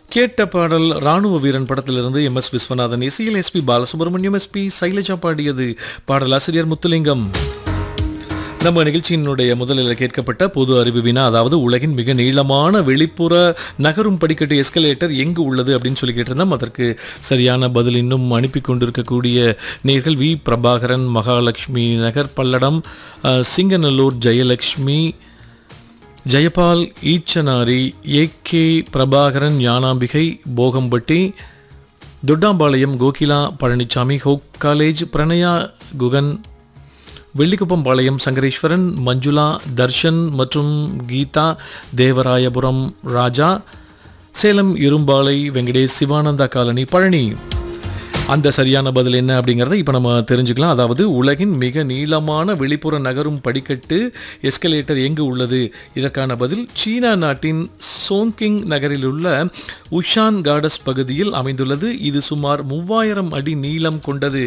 கேட்ட பாடல் ராணுவ வீரன் படத்திலிருந்து எம் எஸ் விஸ்வநாதன் இசையில் எஸ்பி பாலசுப்ரமணியம் எஸ்பி சைலஜா பாடியது பாடலாசிரியர் முத்துலிங்கம் நம்ம நிகழ்ச்சியினுடைய முதலில் கேட்கப்பட்ட பொது அறிவு வினா அதாவது உலகின் மிக நீளமான வெளிப்புற நகரும் படிக்கட்டு எஸ்கலேட்டர் எங்கு உள்ளது அப்படின்னு சொல்லி கேட்டிருந்தோம் அதற்கு சரியான பதில் இன்னும் அனுப்பி கொண்டிருக்கக்கூடிய நேர்கள் வி பிரபாகரன் மகாலட்சுமி நகர் பல்லடம் அஹ், சிங்கநல்லூர் ஜெயலக்ஷ்மி ஜெயபால் ஈச்சனாரி ஏ கே பிரபாகரன் ஞானாம்பிகை போகம்பட்டி தொட்டாம்பாளையம் கோகிலா பழனிசாமி ஹோக் காலேஜ் பிரணயா குகன் வெள்ளிக்குப்பம் பாளையம் சங்கரேஸ்வரன் மஞ்சுளா தர்ஷன் மற்றும் கீதா தேவராயபுரம் ராஜா சேலம் இரும்பாலை வெங்கடேஷ் சிவானந்தா காலனி பழனி அந்த சரியான பதில் என்ன அப்படிங்கிறத இப்போ நம்ம தெரிஞ்சுக்கலாம் அதாவது உலகின் மிக நீளமான வெளிப்புற நகரும் படிக்கட்டு எஸ்கலேட்டர் எங்கு உள்ளது இதற்கான பதில் சீனா நாட்டின் சோங்கிங் நகரில் உள்ள உஷான் கார்டஸ் பகுதியில் அமைந்துள்ளது இது சுமார் மூவாயிரம் அடி நீளம் கொண்டது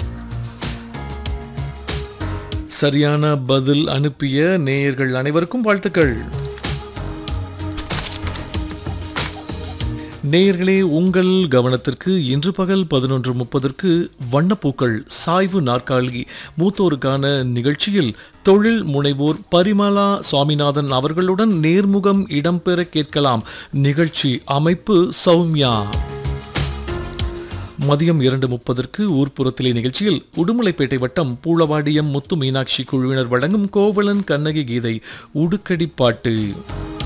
சரியான பதில் அனுப்பிய நேயர்கள் அனைவருக்கும் வாழ்த்துக்கள் நேயர்களே உங்கள் கவனத்திற்கு இன்று பகல் பதினொன்று முப்பதற்கு வண்ணப்பூக்கள் சாய்வு நாற்காலி மூத்தோருக்கான நிகழ்ச்சியில் தொழில் முனைவோர் பரிமலா சுவாமிநாதன் அவர்களுடன் நேர்முகம் இடம்பெற கேட்கலாம் நிகழ்ச்சி அமைப்பு சௌமியா மதியம் இரண்டு முப்பதற்கு ஊர்ப்புறத்திலே நிகழ்ச்சியில் உடுமலைப்பேட்டை வட்டம் பூளவாடியம் முத்து மீனாட்சி குழுவினர் வழங்கும் கோவலன் கண்ணகி கீதை உடுக்கடி பாட்டு